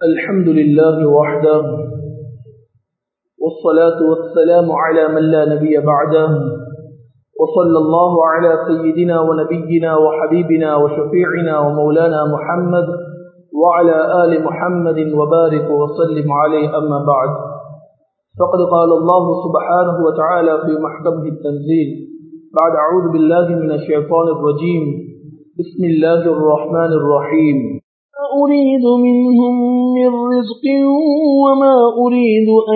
الحمد لله وحده والصلاة والسلام على من لا نبي بعده وصلى الله على سيدنا ونبينا وحبيبنا وشفيعنا ومولانا محمد وعلى آل محمد وبارك وسلم عليه أما بعد فقد قال الله سبحانه وتعالى في محكمه التنزيل بعد أعوذ بالله من الشيطان الرجيم بسم الله الرحمن الرحيم أريد منهم من رزق وما أريد أن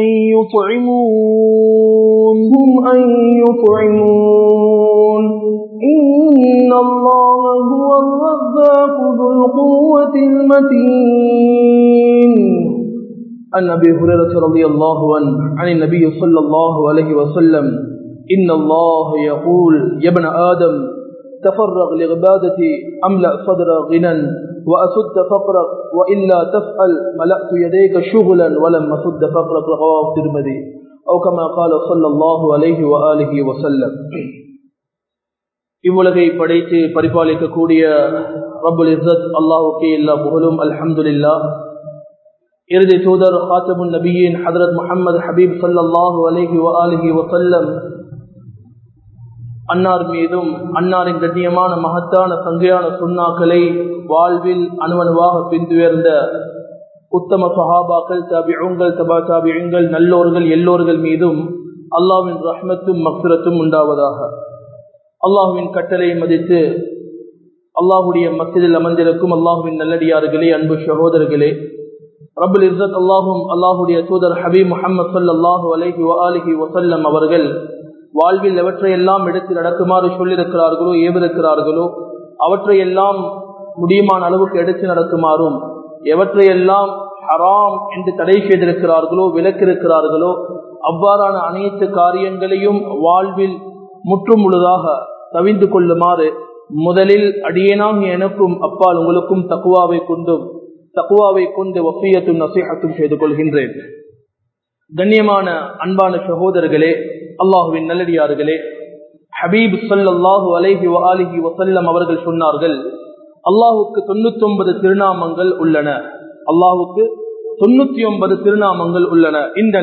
يطعمون هم أن يطعمون إن الله هو الرزاق ذو القوة المتين عن أبي هريرة رضي الله عنه عن النبي صلى الله عليه وسلم إن الله يقول يا ابن آدم تفرغ لعبادتي أملأ صدر غنى وأسد فقرك وإلا تفعل ملأت يديك شغلا ولم أسد فقرك رواه الترمذي أو كما قال صلى الله عليه وآله وسلم இவ்வுலகை படைத்து பரிபாலிக்கக்கூடிய ரபுல் இசத் அல்லாஹுக்கே எல்லா புகழும் அல்ஹம்துலில்லா இறுதி தூதர் ஹாத்தமுன் நபியின் ஹதரத் முஹம்மது ஹபீப் சல்லாஹூ அலஹி வலிஹி வசல்லம் அன்னார் மீதும் அன்னாரின் கண்ணியமான மகத்தான சங்கையான சுண்ணாக்களை வாழ்வில் அணுவணுவாக பின்துயர்ந்த உத்தம சஹாபாக்கள் தாபிஉங்கள் தபா தாபிஉங்கள் நல்லோர்கள் எல்லோர்கள் மீதும் அல்லாவின் ரஹ்மத்தும் மக்சுரத்தும் உண்டாவதாக அல்லாஹுவின் கட்டளை மதித்து அல்லாஹுடைய மசிதில் அமர்ந்திருக்கும் அல்லாஹுவின் நல்லடியார்களே அன்பு சகோதரர்களே ரபுல் இஸ்ஸத் அல்லாஹும் அல்லாஹுடைய தூதர் ஹபீப் முஹம்மது சல்லாஹூ அலஹி அலிஹி வசல்லம் அவர்கள் வாழ்வில் எவற்றையெல்லாம் எடுத்து நடக்குமாறு சொல்லியிருக்கிறார்களோ ஏவிருக்கிறார்களோ அவற்றையெல்லாம் முடியுமான அளவுக்கு எடுத்து நடக்குமாறும் எவற்றையெல்லாம் ஹராம் என்று தடை செய்திருக்கிறார்களோ விலக்கிருக்கிறார்களோ அவ்வாறான அனைத்து காரியங்களையும் வாழ்வில் முற்றும் முழுதாக தவிந்து கொள்ளுமாறு முதலில் அடியேனாக எனக்கும் அப்பால் உங்களுக்கும் தக்குவாவை கொண்டும் தக்குவாவை கொண்டு வசியத்தும் நசீகத்தும் செய்து கொள்கின்றேன் கண்ணியமான அன்பான சகோதரர்களே அல்லாஹுவின் நல்லடியார்களே ஹபீப் சல்லாஹூ அலேஹி அலிஹி வசல்லம் அவர்கள் சொன்னார்கள் அல்லாஹுக்கு தொண்ணூத்தி ஒன்பது திருநாமங்கள் உள்ளன அல்லாஹுக்கு தொண்ணூத்தி ஒன்பது திருநாமங்கள் உள்ளன இந்த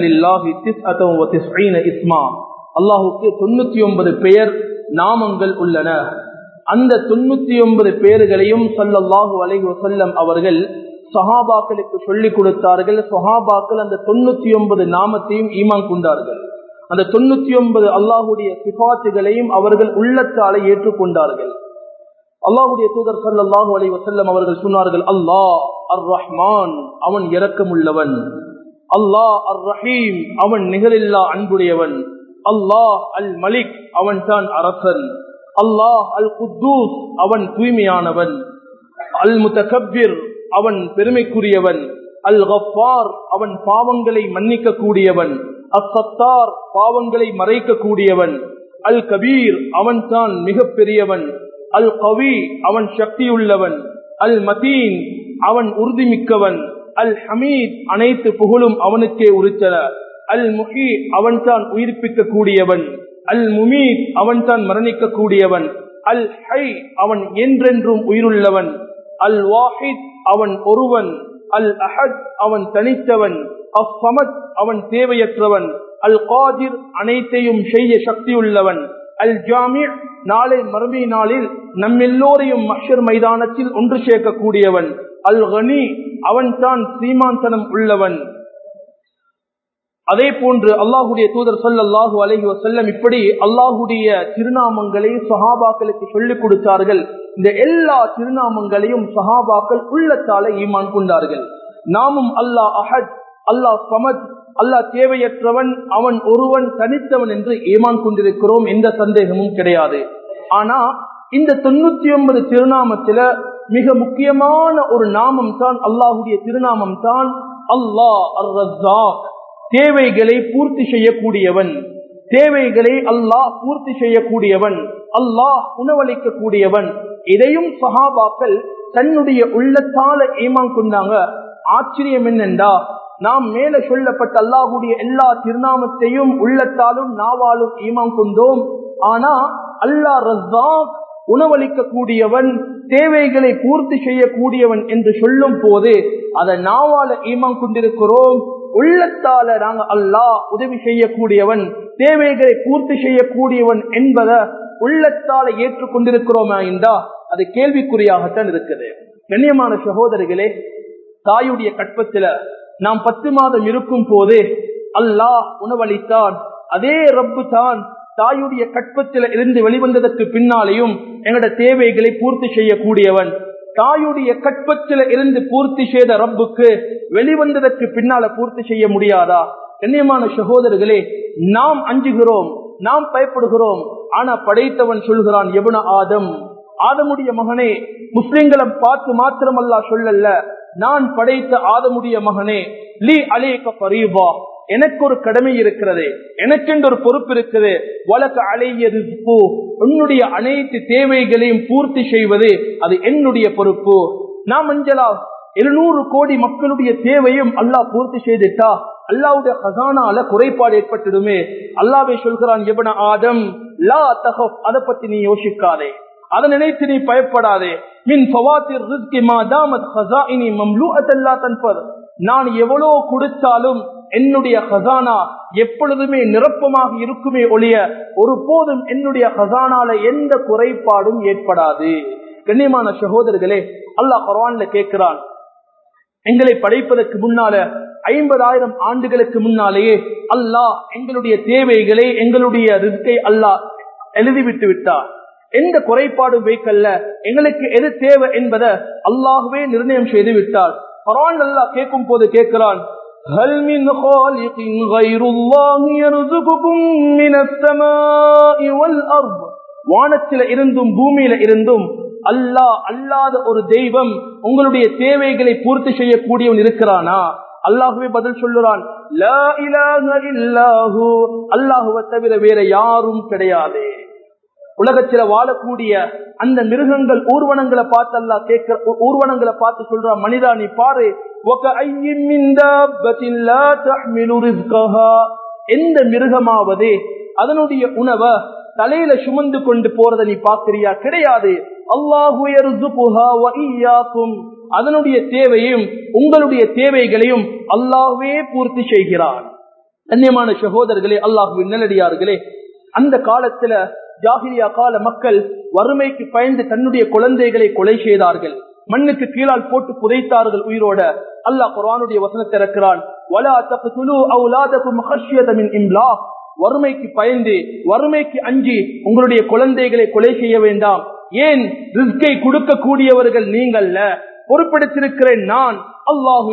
இஸ்மா அல்லாஹுக்கு தொண்ணூத்தி ஒன்பது பெயர் நாமங்கள் உள்ளன அந்த தொண்ணூத்தி ஒன்பது பெயர்களையும் சல்லல்லாஹு அலைஹி வசல்லம் அவர்கள் சஹாபாக்களுக்கு சொல்லிக் கொடுத்தார்கள் சஹாபாக்கள் அந்த தொண்ணூத்தி ஒன்பது நாமத்தையும் ஈமான் கொண்டார்கள் அந்த தொண்ணூத்தி ஒன்பது அல்லாஹுடைய சிபாத்துகளையும் அவர்கள் உள்ளத்தால ஏற்றுக்கொண்டார்கள் அல்லாஹுடைய தூதர் சல்லாஹூ அலி வசல்லம் அவர்கள் சொன்னார்கள் அல்லாஹ் அர் ரஹ்மான் அவன் இரக்கமுள்ளவன் அல்லாஹ் அர் ரஹீம் அவன் நிகரில்லா அன்புடையவன் அல்லாஹ் அல் மலிக் அவன் தான் அரசன் அல்லாஹ் அல் குத்தூஸ் அவன் தூய்மையானவன் அல் முத்தகபிர் அவன் பெருமைக்குரியவன் அல் கஃபார் அவன் பாவங்களை மன்னிக்க கூடியவன் அசத்தார் பாவங்களை மறைக்க கூடியவன் அல் கபீர் அவன் தான் மிக பெரியவன் அல் கவி அவன் சக்தியுள்ளவன் அல் மதீன் அவன் உறுதிமிக்கவன் அல் ஹமீத் அனைத்து புகழும் அவனுக்கே உரித்தன அல் முஹி அவன் தான் உயிர்ப்பிக்க கூடியவன் அல் முமீத் அவன் தான் மரணிக்க கூடியவன் அல் ஹை அவன் என்றென்றும் உயிருள்ளவன் அல் வாஹித் அவன் ஒருவன் அல் அஹத் அவன் தனித்தவன் அஃபமத் அவன் தேவையற்றவன் அல் காதிர் அனைத்தையும் செய்ய சக்தியுள்ளவன் அல் ஜாமி நாளை மறுமை நாளில் நம்மெல்லோரையும் மஷர் மைதானத்தில் ஒன்று சேர்க்கக்கூடியவன் அல் கனி அவன் தான் சீமாந்தனம் உள்ளவன் அதே போன்று அல்லாஹுடைய தூதர் சொல்லல்லாஹு அலஹி வசல்லம் இப்படி அல்லாஹுடைய திருநாமங்களை சஹாபாக்களுக்கு சொல்லிக் கொடுத்தார்கள் இந்த எல்லா திருநாமங்களையும் சஹாபாக்கள் உள்ளத்தால ஈமான் கொண்டார்கள் நாமும் அல்லாஹ் அஹத் அல்லாஹ் சமத் அல்லாஹ் தேவையற்றவன் அவன் ஒருவன் தனித்தவன் என்று ஈமான் கொண்டிருக்கிறோம் எந்த சந்தேகமும் கிடையாது ஆனா இந்த தொண்ணூத்தி ஒன்பது திருநாமத்தில மிக முக்கியமான ஒரு நாமம் தான் அல்லாஹுடைய திருநாமம் தான் அல்லாஹ் அர் ரஸாக் தேவைகளை பூர்த்தி செய்யக்கூடியவன் தேவைகளை அல்லாஹ் பூர்த்தி செய்யக்கூடியவன் அல்லாஹ் உணவளிக்க கூடியவன் இதையும் சஹாபாக்கள் தன்னுடைய உள்ளத்தால ஈமான் கொண்டாங்க ஆச்சரியம் என்னென்றா நாம் மேல சொல்லப்பட்ட அல்லாஹுடைய எல்லா திருநாமத்தையும் உள்ளத்தாலும் நாவாலும் ஈமான் கொண்டோம் ஆனா அல்லாஹ் ரஸாக் உணவளிக்க கூடியவன் தேவைகளை பூர்த்தி செய்யக்கூடியவன் என்று சொல்லும் போது அதை நாவால ஈமான் கொண்டிருக்கிறோம் உள்ளத்தால நாங்க அல்லாஹ் உதவி செய்யக்கூடியவன் தேவைகளை பூர்த்தி செய்யக்கூடியவன் என்பதை உள்ளத்தால ஏற்றுக்கொண்டிருக்கிறோமா என்றா அது கேள்விக்குறியாகத்தான் இருக்குது கண்ணியமான சகோதரிகளே தாயுடைய கற்பத்தில நாம் பத்து மாதம் இருக்கும் போது அல்லாஹ் உணவளித்தான் அதே ரப்பு தான் தாயுடைய கற்பத்தில இருந்து வெளிவந்ததற்கு பின்னாலேயும் எங்களோட தேவைகளை பூர்த்தி செய்யக்கூடியவன் தாயுடைய கற்பத்தில இருந்து பூர்த்தி செய்த ரப்புக்கு வெளிவந்ததற்கு பின்னால பூர்த்தி செய்ய முடியாதா கண்ணியமான சகோதரர்களே நாம் அஞ்சுகிறோம் நாம் பயப்படுகிறோம் ஆனா படைத்தவன் சொல்கிறான் எவன ஆதம் ஆதமுடைய மகனே முஸ்லிம்களை பார்த்து மாத்திரமல்லா சொல்லல்ல நான் படைத்த ஆதமுடைய மகனே லீ அலேக பரீபா எனக்கு ஒரு கடமை இருக்கிறது எனக்கென்று ஒரு பொறுப்பு இருக்குது வழக்கு அலையது உன்னுடைய அனைத்து தேவைகளையும் பூர்த்தி செய்வது அது என்னுடைய பொறுப்பு நாம் அஞ்சலா இருநூறு கோடி மக்களுடைய தேவையும் அல்லாஹ் பூர்த்தி செய்துட்டா அல்லாவுடைய ஹசானால குறைபாடு ஏற்பட்டுடுமே அல்லாவே சொல்கிறான் எவன ஆதம் லா தகப் அதை பத்தி நீ யோசிக்காதே அதை நினைத்து நீ பயப்படாதே மின் பவாத்திர் ரிஸ்கி மாதாமத் ஹசாஇனி மம்லூஅத்தல்லா தன்பர் நான் எவ்வளவு கொடுத்தாலும் என்னுடைய ஹசானா எப்பொழுதுமே நிரப்பமாக இருக்குமே ஒழிய ஒரு போதும் என்னுடைய ஹசானால எந்த குறைபாடும் ஏற்படாது கண்ணியமான சகோதரர்களே அல்லாஹ் குரான்ல கேட்கிறான் எங்களை படைப்பதற்கு முன்னால ஐம்பதாயிரம் ஆண்டுகளுக்கு முன்னாலேயே அல்லாஹ் எங்களுடைய தேவைகளை எங்களுடைய ரிஸ்கை அல்லாஹ் எழுதிவிட்டு விட்டார் எந்த குறைபாடும் வைக்கல்ல எங்களுக்கு எது தேவை என்பதை அல்லாஹுவே நிர்ணயம் செய்து விட்டார் குரான் அல்லாஹ் கேட்கும் போது கேட்கிறான் هل من خالق غير الله يرزقكم من السماء والأرض வானத்தில இருந்தும் பூமியில இருந்தும் அல்லாஹ் அல்லாத ஒரு தெய்வம் உங்களுடைய தேவைகளை பூர்த்தி செய்யக்கூடியவன் இருக்கிறானா அல்லாஹுவே பதில் சொல்லுறான் அல்லாஹுவை தவிர வேற யாரும் கிடையாது உலகத்தில வாழக்கூடிய அந்த மிருகங்கள் ஊர்வனங்களை பார்த்து அல்லா கேட்க ஊர்வனங்களை பார்த்து சொல்ற மனிதா நீ பாரு எந்த மிருகமாவது அதனுடைய உணவை தலையில சுமந்து கொண்டு போறதை நீ பாக்குறியா கிடையாது அல்லாஹுக்கும் அதனுடைய தேவையும் உங்களுடைய தேவைகளையும் அல்லாஹுவே பூர்த்தி செய்கிறான் கண்ணியமான சகோதரர்களே அல்லாஹுவின் நல்லடியார்களே அந்த காலத்துல ஜாகிரியா கால மக்கள் வறுமைக்கு பயந்து தன்னுடைய குழந்தைகளை கொலை செய்தார்கள் மண்ணுக்கு கீழால் போட்டு புதைத்தார்கள் உயிரோட அல்லாஹ் குரானுடைய வசனத்தை இறக்கிறான் வறுமைக்கு பயந்து வறுமைக்கு அஞ்சி உங்களுடைய குழந்தைகளை கொலை செய்ய வேண்டாம் ஏன் ரிஸ்கை கொடுக்க கூடியவர்கள் நீங்கள்ல பொறுப்பெடுத்திருக்கிறேன் நான் அல்லாஹு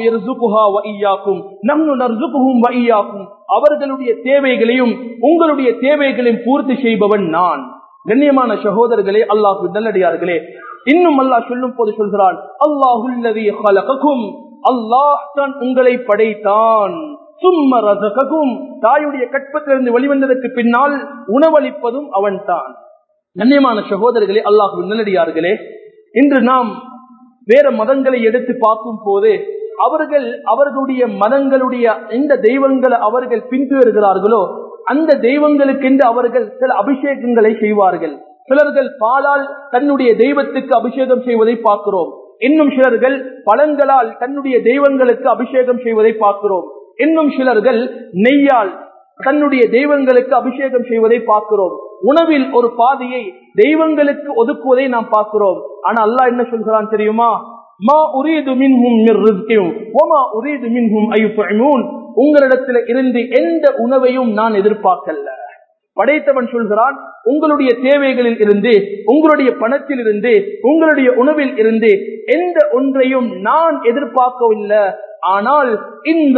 அவர்களுடைய தேவைகளையும் உங்களுடைய தேவைகளையும் பூர்த்தி செய்பவன் நான் கண்ணியமான சகோதரர்களே அல்லாஹு நல்லடியார்களே இன்னும் அல்லாஹ் சொல்லும் போது சொல்கிறான் அல்லாஹுல்லதிக்கும் அல்லாஹ் தான் உங்களை படைத்தான் சும்ம ரசககும் தாயுடைய கற்பத்திலிருந்து வெளிவந்ததற்கு பின்னால் உணவளிப்பதும் அவன் தான் கண்ணியமான சகோதரர்களே அல்லாஹு நல்லடியார்களே இன்று நாம் வேற மதங்களை எடுத்து பார்க்கும் போது அவர்கள் அவர்களுடைய மதங்களுடைய எந்த தெய்வங்களை அவர்கள் பின்துயர்கிறார்களோ அந்த தெய்வங்களுக்கென்று அவர்கள் சில அபிஷேகங்களை செய்வார்கள் சிலர்கள் பாலால் தன்னுடைய தெய்வத்துக்கு அபிஷேகம் செய்வதை பார்க்கிறோம் இன்னும் சிலர்கள் பழங்களால் தன்னுடைய தெய்வங்களுக்கு அபிஷேகம் செய்வதை பார்க்கிறோம் இன்னும் சிலர்கள் நெய்யால் தன்னுடைய தெய்வங்களுக்கு அபிஷேகம் செய்வதை பார்க்கிறோம் உணவில் ஒரு பாதையை தெய்வங்களுக்கு ஒதுக்குவதை நாம் பார்க்கிறோம் ஆனா அல்லாஹ் என்ன சொல்கிறான் தெரியுமா மா உரீது மின்ஹும் மிர் ரிஸ்கியும் வமா உரீது மின்ஹும் அயுஃபுமூன் உங்களிடத்துல இருந்து எந்த உணவையும் நான் எதிர்பார்க்கல படைத்தவன் சொல்கிறான் உங்களுடைய தேவைகளில் இருந்து உங்களுடைய பணத்தில் இருந்து உங்களுடைய உணவில் இருந்து எந்த ஒன்றையும் நான் எதிர்பார்க்கவில்லை ஆனால் இந்த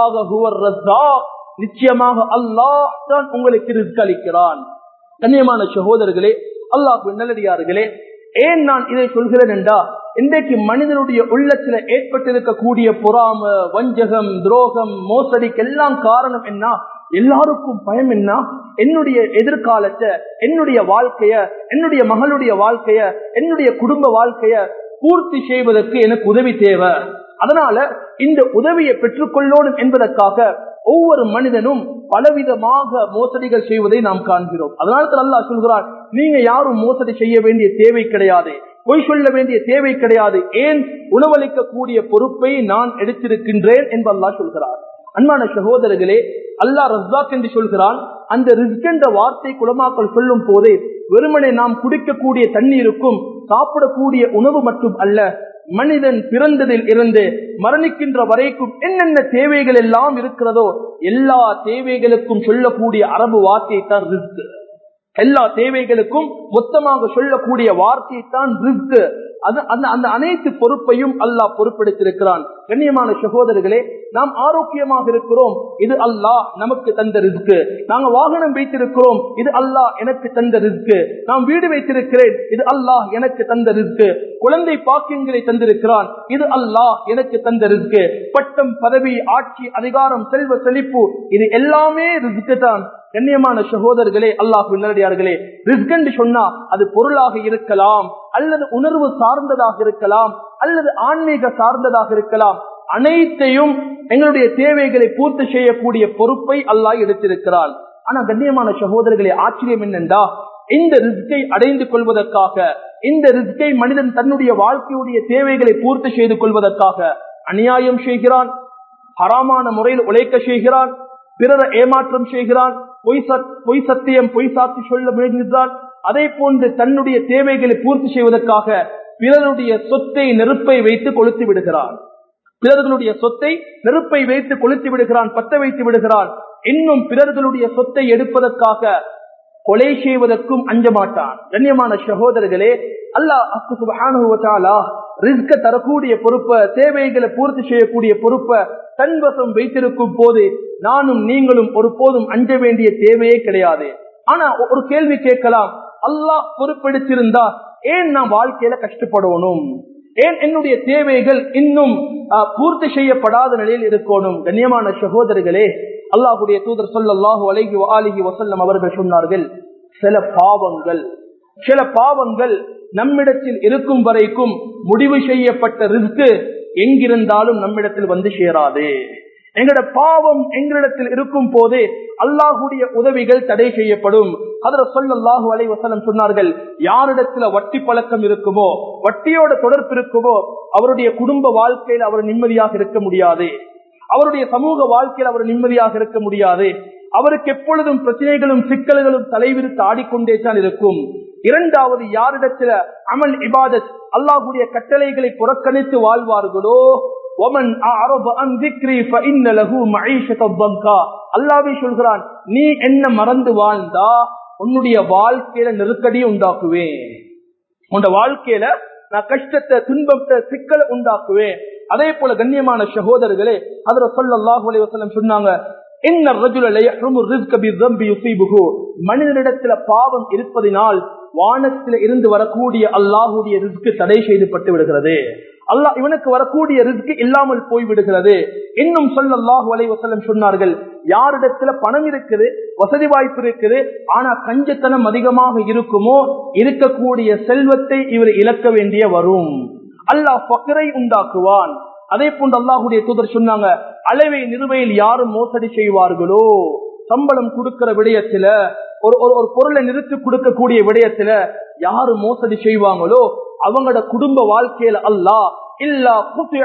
நிச்சயமாக அல்லாஹ் தான் உங்களுக்கு ரிஸ்க் அளிக்கிறான் கண்ணியமான சகோதரர்களே அல்லாஹ் நல்லடியார்களே ஏன் நான் இதை சொல்கிறேன் என்றா இன்றைக்கு மனிதனுடைய உள்ளத்துல ஏற்பட்டிருக்கக்கூடிய பொறாம வஞ்சகம் துரோகம் மோசடிக்கு எல்லாம் காரணம் என்ன எல்லாருக்கும் பயம் என்ன என்னுடைய எதிர்காலத்தை என்னுடைய வாழ்க்கைய என்னுடைய மகளுடைய வாழ்க்கைய என்னுடைய குடும்ப வாழ்க்கைய பூர்த்தி செய்வதற்கு எனக்கு உதவி தேவை அதனால இந்த உதவியை பெற்றுக்கொள்ளணும் என்பதற்காக ஒவ்வொரு மனிதனும் பலவிதமாக மோசடிகள் செய்வதை நாம் காண்கிறோம் அதனால தான் அல்லாஹ் சொல்கிறார் நீங்க யாரும் மோசடி செய்ய வேண்டிய தேவை கிடையாது பொய் சொல்ல வேண்டிய தேவை கிடையாது ஏன் உணவளிக்கக்கூடிய பொறுப்பை நான் எடுத்திருக்கின்றேன் என்று அல்லாஹ் சொல்கிறார் அன்பான சகோதரர்களே அல்லாஹ் ரஸ்தாக் என்று சொல்கிறான் அந்த ரிஸ்க் என்ற வார்த்தை குலமாக்கள் சொல்லும் போதே வெறுமனே நாம் குடிக்கக்கூடிய தண்ணீருக்கும் சாப்பிடக்கூடிய உணவு மட்டும் அல்ல மனிதன் பிறந்ததில் இருந்து மரணிக்கின்ற வரைக்கும் என்னென்ன தேவைகள் எல்லாம் இருக்கிறதோ எல்லா தேவைகளுக்கும் சொல்லக்கூடிய அரபு வார்த்தை தான் ரிஸ்க் எல்லா தேவைகளுக்கும் மொத்தமாக சொல்லக்கூடிய வார்த்தை தான் ரிஸ்க் அது அந்த அந்த அனைத்து பொறுப்பையும் அல்லாஹ் பொறுப்பெடுத்திருக்கிறான் கண்ணியமான சகோதரர்களே நாம் ஆரோக்கியமாக இருக்கிறோம் இது அல்லாஹ் நமக்கு தந்த ரிஸ்க் நாங்க வாகனம் வைத்திருக்கிறோம் இது அல்லாஹ் எனக்கு தந்த ரிஸ்க் நாம் வீடு வைத்திருக்கிறேன் இது அல்லாஹ் எனக்கு தந்த ரிஸ்க் குழந்தை பாக்கியங்களை தந்திருக்கிறான் இது அல்லாஹ் எனக்கு தந்த ரிஸ்க் பட்டம் பதவி ஆட்சி அதிகாரம் செல்வ செழிப்பு இது எல்லாமே ரிஸ்க் தான் கண்ணியமான சகோதரர்களே அல்லாஹ் நல்லடியார்களே ரிஸ்க் என்று சொன்னா அது பொருளாக இருக்கலாம் அல்லது உணர்வு சார்ந்ததாக இருக்கலாம் அல்லது ஆன்மீக சார்ந்ததாக இருக்கலாம் அனைத்தையும் எங்களுடைய தேவைகளை பூர்த்தி செய்யக்கூடிய பொறுப்பை அல்லாஹ் எடுத்திருக்கிறான் ஆனா கண்ணியமான சகோதரர்களே ஆச்சரியம் என்னென்றா இந்த ரிஸ்கை அடைந்து கொள்வதற்காக இந்த ரிஸ்கை மனிதன் தன்னுடைய வாழ்க்கையுடைய தேவைகளை பூர்த்தி செய்து கொள்வதற்காக அநியாயம் செய்கிறான் ஹராமான முறையில் உழைக்க செய்கிறான் பிறரை ஏமாற்றம் செய்கிறான் பொய் சத் பொய் சத்தியம் பொய் சாட்சி சொல்ல முயல்கிறான் அதே போன்று தன்னுடைய தேவைகளை பூர்த்தி செய்வதற்காக பிறருடைய சொத்தை நெருப்பை வைத்து கொளுத்து விடுகிறான் பிறர்களுடைய சொத்தை நெருப்பை வைத்து கொளுத்து விடுகிறான் பத்த வைத்து விடுகிறான் இன்னும் பிறர்களுடைய சொத்தை எடுப்பதற்காக கொலை செய்வதற்கும் அஞ்ச மாட்டான் கண்ணியமான சகோதரர்களே அல்லாஹ் ரிஸ்க தரக்கூடிய பொறுப்பை தேவைகளை பூர்த்தி செய்யக்கூடிய பொறுப்பை தன்வசம் வைத்திருக்கும் போது நானும் நீங்களும் ஒரு போதும் அஞ்ச வேண்டிய தேவையே கிடையாது ஆனா ஒரு கேள்வி கேட்கலாம் அல்லாஹ் பொறுப்பெடுத்திருந்தா ஏன் நான் வாழ்க்கையில கஷ்டப்படணும் ஏன் என்னுடைய தேவைகள் இன்னும் பூர்த்தி செய்யப்படாத நிலையில் இருக்கணும் கண்ணியமான சகோதரர்களே அல்லாஹுடைய தூதர் சொல்லல்லாஹு அலைஹி அலிஹி வசல்லம் அவர்கள் சொன்னார்கள் சில பாவங்கள் சில பாவங்கள் நம்மிடத்தில் இருக்கும் வரைக்கும் முடிவு செய்யப்பட்ட ரிஸ்க் எங்கிருந்தாலும் நம்மிடத்தில் வந்து சேராது எங்களோட பாவம் எங்களிடத்தில் இருக்கும் போதே அல்லாஹுடைய உதவிகள் தடை செய்யப்படும் அதுல சொல்லல்லாஹு அலை வசலம் சொன்னார்கள் யாரிடத்துல வட்டி பழக்கம் இருக்குமோ வட்டியோட தொடர்பு இருக்குமோ அவருடைய குடும்ப வாழ்க்கையில் அவர் நிம்மதியாக இருக்க முடியாது அவருடைய சமூக வாழ்க்கையில் அவர் நிம்மதியாக இருக்க முடியாது அவருக்கு எப்பொழுதும் பிரச்சனைகளும் சிக்கல்களும் தலைவிரித்து ஆடிக்கொண்டே தான் இருக்கும் இரண்டாவது யாரிடத்துல அமல் இபாதத் அல்லாஹுடைய கட்டளைகளை புறக்கணித்து வாழ்வார்களோ அல்லாவே சொல்கிறான் நீ என்ன மறந்து வாழ்ந்தா உன்னுடைய வாழ்க்கையில நெருக்கடியை உண்டாக்குவேன் உன் வாழ்க்கையில நான் கஷ்டத்தை துன்பத்தை சிக்கலை உண்டாக்குவேன் அதே போல கண்ணியமான சகோதரர்களே அதுல சொல்லல்லாஹு அலைஹி வஸல்லம் சொன்னாங்க இன்ன الرجل لا يحرم الرزق بالذنب يصيبه மனிதனிடத்துல பாவம் இருப்பதினால் வானத்தில இருந்து வரக்கூடிய அல்லாஹுடைய ரிஸ்க் தடை செய்துபட்டு விடுகிறது அல்லாஹ் இவனுக்கு வரக்கூடிய ரிஸ்க் இல்லாமல் போய் விடுகிறது இன்னும் சொல்லல்லாஹு அலைஹி வஸல்லம் சொன்னார்கள் யாரிடத்துல பணம் இருக்குது வசதி வாய்ப்பு இருக்குது ஆனா கஞ்சத்தனம் அதிகமாக இருக்குமோ இருக்கக்கூடிய செல்வத்தை இவர் இழக்க வேண்டிய வரும் அல்லாஹ் பக்கரை உண்டாக்குவான் அதே போன்று அல்லாஹுடைய தூதர் சொன்னாங்க அளவை நிறுவையில் யாரும் மோசடி செய்வார்களோ சம்பளம் கொடுக்கிற விடயத்துல ஒரு ஒரு பொருளை நிறுத்தி கொடுக்கக்கூடிய விடயத்துல யாரு மோசடி செய்வாங்களோ அவங்களோட குடும்ப வாழ்க்கையில அல்லாஹ் இல்லா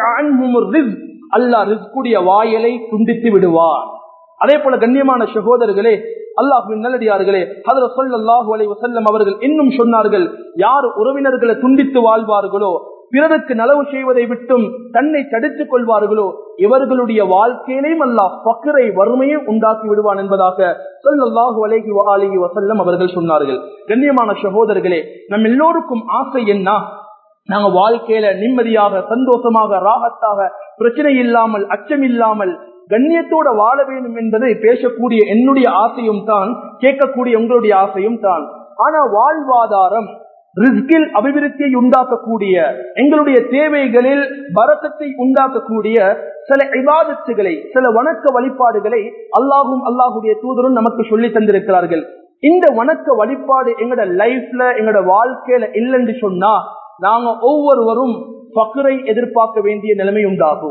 அல்லாஹ் ரிஸ்குடைய வாயலை துண்டித்து விடுவான் அதே போல கண்ணியமான சகோதரர்களே அல்லாஹின் நல்லடியார்களே அதுல சொல்லல்லாஹு அலைஹி வஸல்லம் அவர்கள் இன்னும் சொன்னார்கள் யார் உறவினர்களை துண்டித்து வாழ்வார்களோ பிறருக்கு நலவு செய்வதை விட்டும் தன்னை தடுத்துக் கொள்வார்களோ இவர்களுடைய வாழ்க்கையிலையும் அல்லாஹ் பக்கரை வறுமையை உண்டாக்கி விடுவான் என்பதாக சொல்லல்லாஹு அலைஹி அலிஹி வசல்லம் அவர்கள் சொன்னார்கள் கண்ணியமான சகோதரர்களே நம் எல்லோருக்கும் ஆசை என்ன நாங்க வாழ்க்கையில நிம்மதியாக சந்தோஷமாக ராகத்தாக பிரச்சனை இல்லாமல் அச்சம் இல்லாமல் கண்ணியத்தோட வாழ வேண்டும் என்பதை பேசக்கூடிய என்னுடைய ஆசையும் தான் கேட்கக்கூடிய உங்களுடைய ஆசையும் தான் ஆனா வாழ்வாதாரம் ரிஸ்கில் அபிவிருத்தியை உண்டாக்கக்கூடிய எங்களுடைய தேவைகளில் பரத்தத்தை உண்டாக்கக்கூடிய சில இவாதத்துகளை சில வணக்க வழிபாடுகளை அல்லாஹும் அல்லாஹுடைய தூதரும் நமக்கு சொல்லி தந்திருக்கிறார்கள் இந்த வணக்க வழிபாடு எங்களோட லைஃப்ல எங்களோட வாழ்க்கையில இல்லைன்னு சொன்னா நாங்க ஒவ்வொருவரும் பக்கரை எதிர்பார்க்க வேண்டிய நிலைமை உண்டாகும்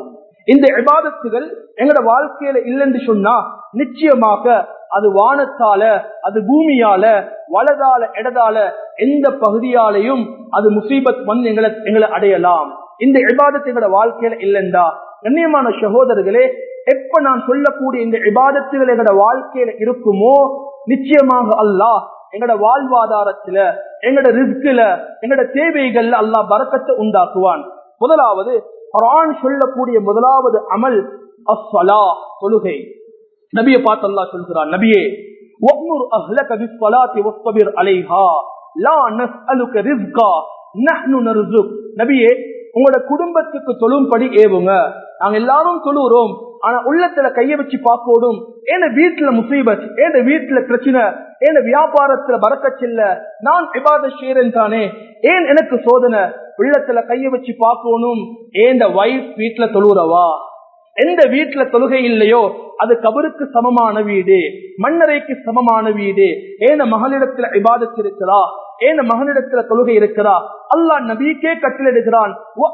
இந்த இபாதத்துகள் எங்கட வாழ்க்கையில இல்லைன்னு சொன்னா நிச்சயமாக அது வானத்தால அது பூமியால வலதால இடதால எந்த பகுதியாலையும் அது முசீபத் வந்து எங்களை எங்களை அடையலாம் இந்த இபாதத்து எங்கட வாழ்க்கையில இல்லைண்டா கண்ணியமான சகோதரர்களே எப்ப நான் சொல்லக்கூடிய இந்த இபாதத்துகள் எங்கட வாழ்க்கையில இருக்குமோ நிச்சயமாக அல்லாஹ் எங்கட வாழ்வாதாரத்துல எங்கட ரிஸ்குல எங்கட தேவைகள்ல அல்லாஹ் பறக்கத்தை உண்டாக்குவான் முதலாவது குரான் சொல்லக்கூடிய முதலாவது அமல் அஸ்ஸலா தொழுகை நபியை பார்த்து அல்லாஹ் சொல்கிறான் நபியே وَأْمُرْ أَهْلَكَ بِالصَّلَاةِ وَاصْطَبِرْ عَلَيْهَا لَا نَسْأَلُكَ رِزْقًا نَحْنُ نَرْزُقُكَ நபியே உங்களோட குடும்பத்துக்கு தொழும்படி ஏவுங்க நாங்க எல்லாரும் தொழுகிறோம் ஆனா உள்ளத்துல கைய வச்சு பார்க்கணும் ஏன வீட்டுல முசீபத் ஏன வீட்டுல பிரச்சனை ஏன வியாபாரத்துல பறக்கச்சில்ல நான் விவாத செய்யறேன் தானே ஏன் எனக்கு சோதனை உள்ளத்துல கைய வச்சு பார்க்கணும் ஏன் வைஃப் வீட்டுல தொழுறவா எந்த வீட்டுல தொழுகை இல்லையோ அது கபருக்கு சமமான வீடு மண்ணறைக்கு சமமான வீடு ஏன மகளிடத்துல இபாதத்து இருக்கிறா ஏன மகனிடத்துல தொழுகை இருக்கிறா அல்லாஹ் நபிக்கே கட்டளிடுகிறான்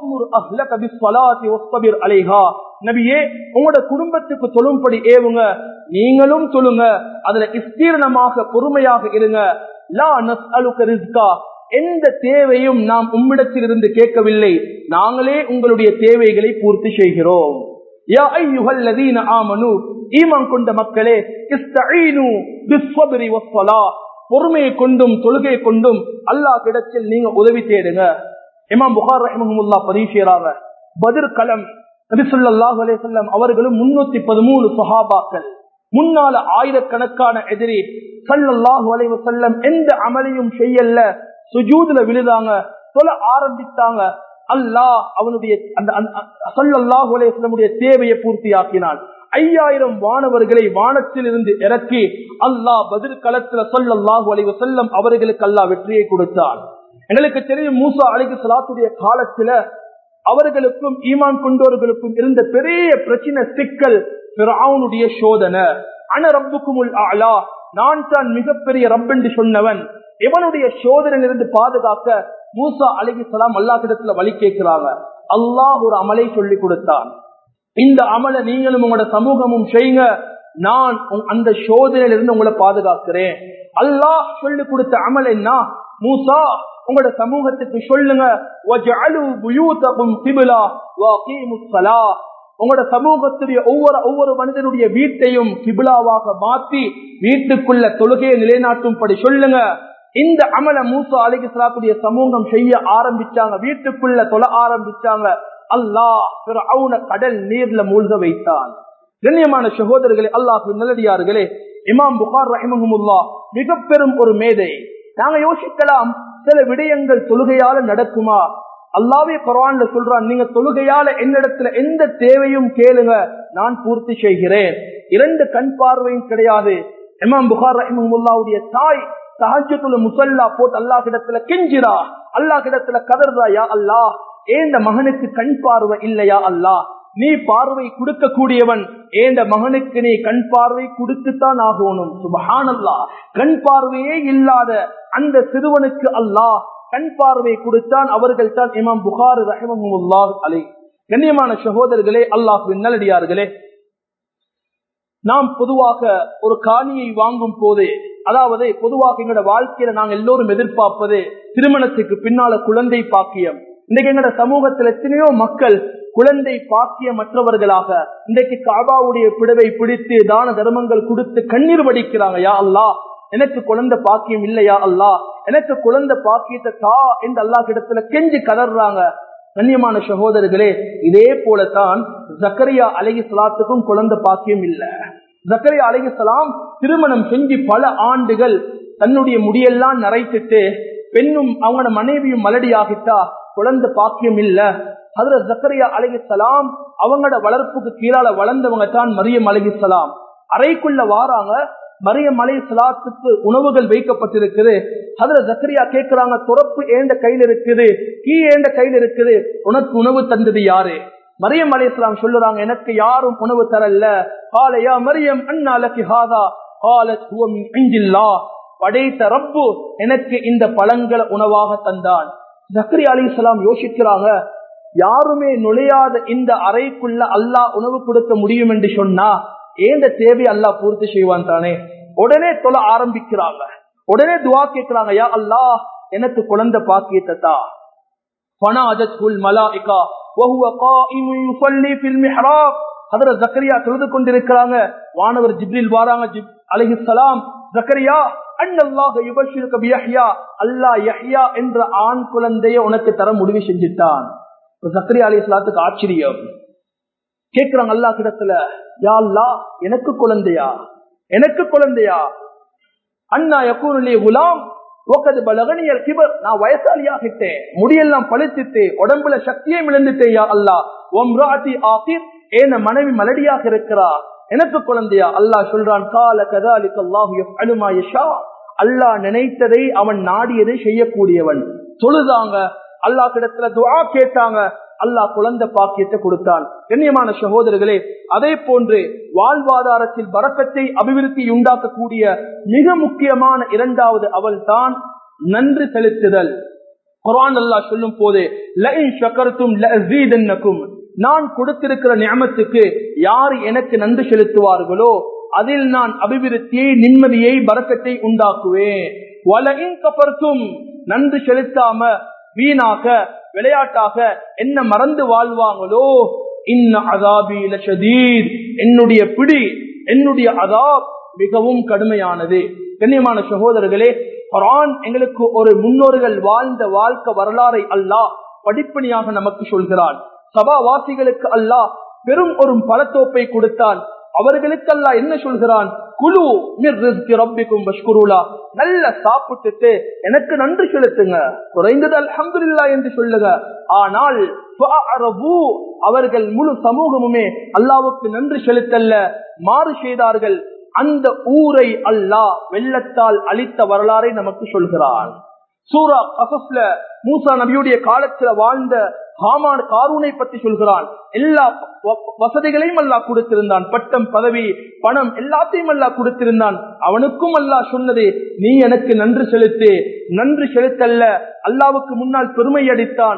நபியே உங்களோட குடும்பத்துக்கு தொழும்படி ஏவுங்க நீங்களும் தொழுங்க அதுல விஸ்தீர்ணமாக பொறுமையாக இருங்க லா நஸ்அலுக ரிஸ்கா எந்த தேவையும் நாம் உம்மிடத்தில் இருந்து கேட்கவில்லை நாங்களே உங்களுடைய தேவைகளை பூர்த்தி செய்கிறோம் யா ஐயுஹல்லதீன ஆமனு ஈமான் கொண்ட மக்களே இஸ்தஈனு பிஸ்ஸப்ரி வஸ்ஸலாஹ் பொறுமையை கொண்டும் தொழுகையை கொண்டும் அல்லாஹ் கிடத்தில் நீங்க உதவி தேடுங்க இமாம் புகார் ரஹ்மஹமுல்லா பதிவு செய்யறாங்க பதிர் களம் நபிசுல்லாஹு அலையம் அவர்களும் முன்னூத்தி பதிமூணு சஹாபாக்கள் முன்னால ஆயிரக்கணக்கான எதிரி சல்லல்லாஹு அலைவ செல்லம் எந்த அமலையும் செய்யல சுஜூதுல விழுதாங்க சொல்ல ஆரம்பித்தாங்க அல்லாஹ் அவனுடைய அந்த சல்லல்லாஹு அலைவசல்லமுடைய தேவையை பூர்த்தியாக்கினான் ஐயாயிரம் வானவர்களை வானத்தில் இருந்து இறக்கி அல்லாஹ் பதில் களத்துல சொல்லல்லாஹு அலைவ செல்லம் அவர்களுக்கு அல்லாஹ் வெற்றியை கொடுத்தான் எங்களுக்கு தெரியும் மூசா அலைக்கு சலாத்துடைய காலத்துல அவர்களுக்கும் ஈமான் கொண்டவர்களுக்கும் இருந்த பெரிய பிரச்சனை சிக்கல் பிராவுனுடைய சோதனை அன ரப்புக்கும் ஆலா நான் தான் மிகப்பெரிய ரப் என்று சொன்னவன் இவனுடைய சோதனையிலிருந்து பாதுகாக்க மூசா அலிகி சலாம் அல்லாஹிடத்துல வழி கேட்கிறாங்க அல்லாஹ் ஒரு அமலை சொல்லி கொடுத்தான் இந்த அமலை நீங்களும் உங்களோட சமூகமும் செய்யுங்க நான் அந்த சோதனையிலிருந்து உங்களை பாதுகாக்கிறேன் அல்லாஹ் சொல்லி கொடுத்த அமல் என்ன மூசா உங்களோட சமூகத்துக்கு சொல்லுங்க உங்களோட சமூகத்துடைய ஒவ்வொரு ஒவ்வொரு மனிதனுடைய வீட்டையும் கிபிலாவாக மாத்தி வீட்டுக்குள்ள தொழுகையை நிலைநாட்டும்படி சொல்லுங்க இந்த அமல மூசா அலிகி சலாத்துடைய சமூகம் செய்ய ஆரம்பிச்சாங்க வீட்டுக்குள்ள தொலை ஆரம்பிச்சாங்க அல்லாஹ் கடல் நீர்ல மூழ்க வைத்தான் கண்ணியமான சகோதரர்களே அல்லாஹ் நல்லடியார்களே இமாம் புகார் ரஹிமஹமுல்லா மிக பெரும் ஒரு மேதை நாங்க யோசிக்கலாம் சில விடயங்கள் தொழுகையால நடக்குமா அல்லாவே குரான்ல சொல்றான் நீங்க தொழுகையால என்னிடத்துல எந்த தேவையும் கேளுங்க நான் பூர்த்தி செய்கிறேன் இரண்டு கண் பார்வையும் கிடையாது இமாம் புகார் ரஹிமஹமுல்லாவுடைய தாய் சஹஜத்துல முசல்லா போட்டு அல்லா கிடத்துல கெஞ்சிரா அல்லா கிடத்துல கதர்றா யா அல்லாஹ் ஏந்த மகனுக்கு கண் பார்வை இல்லையா அல்லாஹ் நீ பார்வை கொடுக்க கூடியவன் ஏந்த மகனுக்கு நீ கண் பார்வை கொடுத்துத்தான் ஆகணும் சுபஹானல்லா கண் பார்வையே இல்லாத அந்த சிறுவனுக்கு அல்லாஹ் கண் பார்வை கொடுத்தான் அவர்கள் தான் இமாம் புகார் ரஹமமுல்லா அலை கண்ணியமான சகோதரர்களே அல்லாஹ் நல்லடியார்களே நாம் பொதுவாக ஒரு காணியை வாங்கும் போது அதாவது பொதுவாக எங்களோட வாழ்க்கையில நாங்கள் எல்லோரும் எதிர்பார்ப்பது திருமணத்துக்கு பின்னால குழந்தை பாக்கியம் இன்றைக்கு எங்களோட சமூகத்தில் எத்தனையோ மக்கள் குழந்தை பாக்கியமற்றவர்களாக இன்றைக்கு காபாவுடைய பிடவை பிடித்து தான தர்மங்கள் கொடுத்து கண்ணீர் வடிக்கிறாங்க யா அல்லா எனக்கு குழந்தை பாக்கியம் இல்லையா அல்லா எனக்கு குழந்தை பாக்கியத்தை தா என்று அல்லா கிடத்துல கெஞ்சி கதறாங்க கண்ணியமான சகோதரர்களே இதே போலத்தான் ஜக்கரியா அலகி சலாத்துக்கும் குழந்தை பாக்கியம் இல்ல ஜக்கரியா அலகி சலாம் திருமணம் செஞ்சு பல ஆண்டுகள் தன்னுடைய முடியெல்லாம் நரைத்துட்டு பெண்ணும் அவங்களோட மனைவியும் மலடியாகிட்டா குழந்தை பாக்கியம் இல்ல அதுல ஜக்கரியா அலகி சலாம் அவங்களோட வளர்ப்புக்கு கீழால வளர்ந்தவங்க தான் மரியம் அலகி சலாம் அறைக்குள்ள வாராங்க மரியம் அலை சலாத்துக்கு உணவுகள் வைக்கப்பட்டிருக்குது அதுல ஜக்கரியா கேட்கிறாங்க துறப்பு ஏண்ட கையில் இருக்குது கீ ஏண்ட கையில் இருக்குது உனக்கு உணவு தந்தது யாரு மரியம் அலை இஸ்லாம் சொல்லுறாங்க எனக்கு யாரும் உணவு தரல காலையா மரியம் அண்ணாலக்கு ஹாதா காலா படைத்த ரப்பு எனக்கு இந்த பழங்களை உணவாக தந்தான் ஜக்கரி அலி இஸ்லாம் யோசிக்கிறாங்க யாருமே நுழையாத இந்த அறைக்குள்ள அல்லாஹ் உணவு கொடுக்க முடியும் என்று சொன்னா ஏந்த தேவை அல்லாஹ் பூர்த்தி செய்வான் தானே உடனே தொலை ஆரம்பிக்கிறாங்க உடனே துவா கேட்கிறாங்க யா அல்லாஹ் எனக்கு குழந்தை பாக்கியத்தா பனாஜத்துல் மலாயிகா வஹுவ காயிமுன் யுஸல்லி ஃபில் மிஹ்ராப் ஹதரத் ஜக்கரியா தொழுது கொண்டிருக்கிறாங்க வானவர் ஜிப்ரில் வாராங்க ஜிப் அலைஹிஸ்ஸலாம் ஜக்கரியா அன்னல்லாஹ யுபஷிருக பியஹ்யா அல்லாஹ் யஹ்யா என்ற ஆண் குழந்தையை உனக்கு தர முடிவு செஞ்சிட்டான் ஜக்கரியா அலைஹிஸ்ஸலாத்துக்கு ஆச்சரியம் கேக்குறாங்க அல்லாஹ் கிடத்துல யா அல்லாஹ் எனக்கு குழந்தையா எனக்கு குழந்தையா அண்ணா யக்கூனுலே குலாம் ஒக்கது பலகனியல் கிபர் நான் வயசாலியாகிட்டேன் முடியெல்லாம் பழிச்சிட்டு உடம்புல சக்தியை இழந்துட்டேன் யா அல்லா ஒம்ராத்தி ஆகிர் ஏன மனைவி மலடியாக இருக்கிறா எனக்கு குழந்தையா அல்லாஹ் சொல்றான் கால கதாலிக் அல்லாஹு அலுமா யஷா அல்லாஹ் நினைத்ததை அவன் நாடியதை செய்யக்கூடியவன் தொழுதாங்க அல்லாஹ் கிடத்துல துஆ கேட்டாங்க அல்லாஹ் குழந்தை பாக்கியத்தை கொடுத்தான் கண்ணியமான சகோதரர்களே அதே போன்று வாழ்வாதாரத்தில் வரக்கத்தை அபிவிருத்தி உண்டாக்கக்கூடிய மிக முக்கியமான இரண்டாவது அவள் தான் நன்றி செலுத்துதல் குரான் அல்லாஹ் சொல்லும் போது லஇன் ஷக்கர்தும் லஅஸீதன்னகும் நான் கொடுத்திருக்கிற நியமத்துக்கு யார் எனக்கு நன்றி செலுத்துவார்களோ அதில் நான் அபிவிருத்தியை நிம்மதியை பறக்கத்தை உண்டாக்குவேன் வலஇன் கபர்த்தும் நன்றி செலுத்தாம வீணாக விளையாட்டாக என்ன மறந்து வாழ்வாங்களோ இன்ன அதாபி லஷதீத் என்னுடைய பிடி என்னுடைய அதாப் மிகவும் கடுமையானது கண்ணியமான சகோதரர்களே குரான் எங்களுக்கு ஒரு முன்னோர்கள் வாழ்ந்த வாழ்க்கை வரலாறை அல்லாஹ் படிப்பணியாக நமக்கு சொல்கிறான் சபாவாசிகளுக்கு அல்லாஹ் பெரும் ஒரு பலத்தோப்பை கொடுத்தான் அவர்களுக்கு அல்லாஹ் என்ன சொல்கிறான் குழு ரப்பிக்கும் பஷ்குருலா நல்ல சாப்பிட்டுட்டு எனக்கு நன்றி செலுத்துங்க குறைந்தது அல்ஹம்துலில்லா என்று சொல்லுங்க ஆனால் அவர்கள் முழு சமூகமுமே அல்லாவுக்கு நன்றி செலுத்தல்ல மாறு செய்தார்கள் அந்த ஊரை அல்லாஹ் வெள்ளத்தால் அழித்த வரலாறை நமக்கு சொல்கிறான் சூரா கசஸ்ல மூசா நபியுடைய காலத்துல வாழ்ந்த ஹாமான் காரூனை பத்தி சொல்கிறான் எல்லா வசதிகளையும் அல்லா கொடுத்திருந்தான் பட்டம் பதவி பணம் எல்லாத்தையும் அல்லா கொடுத்திருந்தான் அவனுக்கும் அல்லா சொன்னது நீ எனக்கு நன்றி செலுத்து நன்றி செலுத்தல்ல அல்லாவுக்கு முன்னால் பெருமை அடித்தான்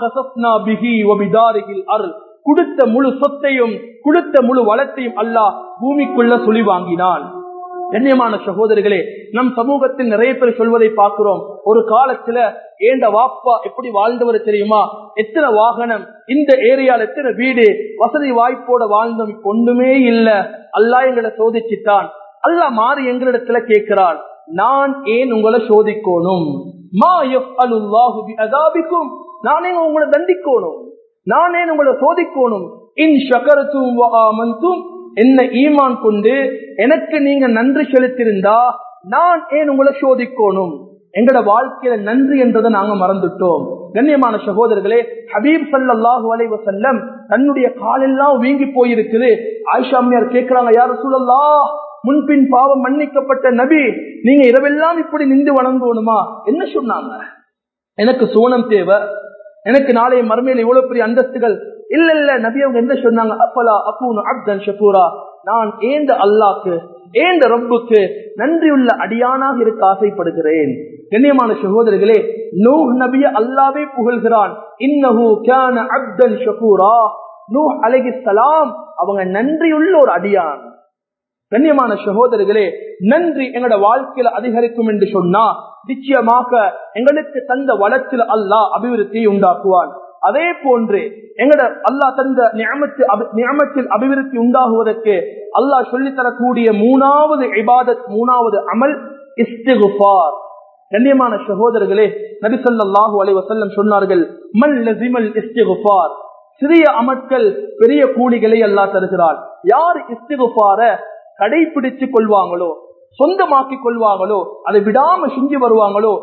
கொடுத்த முழு சொத்தையும் கொடுத்த முழு வளத்தையும் அல்லாஹ் பூமிக்குள்ள சுழி வாங்கினான் கண்ணியமான சகோதரிகளே நம் சமூகத்தில் நிறைய பேர் சொல்வதை பார்க்கிறோம் ஒரு காலத்துல ஏண்ட வாப்பா எப்படி வாழ்ந்தவர் தெரியுமா எத்தனை வாகனம் இந்த ஏரியால எத்தனை வீடு வசதி வாய்ப்போட வாழ்ந்தோம் ஒண்ணுமே இல்ல அல்லா எங்களை சோதிச்சுட்டான் அல்லா மாறி எங்களிடத்துல கேட்கிறான் நான் ஏன் உங்களை சோதிக்கணும் மா அதாபிக்கும் நானே உங்களை தண்டிக்கணும் நானே உங்களை சோதிக்கணும் இன் சகரத்தும் என்ன ஈமான் கொண்டு எனக்கு நீங்க நன்றி செலுத்திருந்தா நான் ஏன் உங்களை சோதிக்கணும் எங்கட வாழ்க்கையில நன்றி என்றதை நாங்க மறந்துட்டோம் கண்ணியமான சகோதரர்களே ஹபீப் சல்லாஹு அலைவ செல்லம் தன்னுடைய காலெல்லாம் வீங்கி போயிருக்குது ஆயிஷாமியார் கேட்கிறாங்க யார சூழல்லா முன்பின் பாவம் மன்னிக்கப்பட்ட நபி நீங்க இரவெல்லாம் இப்படி நின்று வணங்கணுமா என்ன சொன்னாங்க எனக்கு சோனம் தேவை எனக்கு நாளைய மறுமையில் இவ்வளவு பெரிய அந்தஸ்துகள் இல்ல இல்ல நபி அவங்க என்ன சொன்னாங்க அப்பலா அக்கூனு அப்தன் ஷக்கூரா நான் ஏந்த அல்லாக்கு ஏந்த ரப்புக்கு நன்றியுள்ள அடியானாக இருக்க ஆசைப்படுகிறேன் கண்ணியமான சகோதரர்களே நூ நபிய அல்லாவே புகழ்கிறான் இன்னஹு கான அப்தன் ஷக்கூரா நூ அலைஹிஸ்ஸலாம் அவங்க நன்றியுள்ள ஒரு அடியான் கண்ணியமான சகோதரர்களே நன்றி எங்களோட வாழ்க்கையில அதிகரிக்கும் என்று சொன்னா நிச்சயமாக எங்களுக்கு தந்த வளர்ச்சியில் அல்லாஹ் அபிவிருத்தியை உண்டாக்குவான் அதே போன்று எங்கட அல்லாஹ் தந்த நியமத்தில் அபிவிருத்தி உண்டாகுவதற்கு அல்லாஹ் சொல்லி தரக்கூடிய மூணாவது இபாதத் மூணாவது அமல் இஸ்திகுபார் கண்ணியமான சகோதரர்களே நபிசல்லாஹு அலை வசல்லம் சொன்னார்கள் மல் லசிமல் இஸ்திகுபார் சிறிய அமட்கள் பெரிய கூலிகளை அல்லாஹ் தருகிறார் யார் இஸ்திகுபார கடைபிடிச்சு கொள்வாங்களோ சொந்தமாக்கி கொள்வாங்களோ அதை விடாம செஞ்சு வருவாங்களோ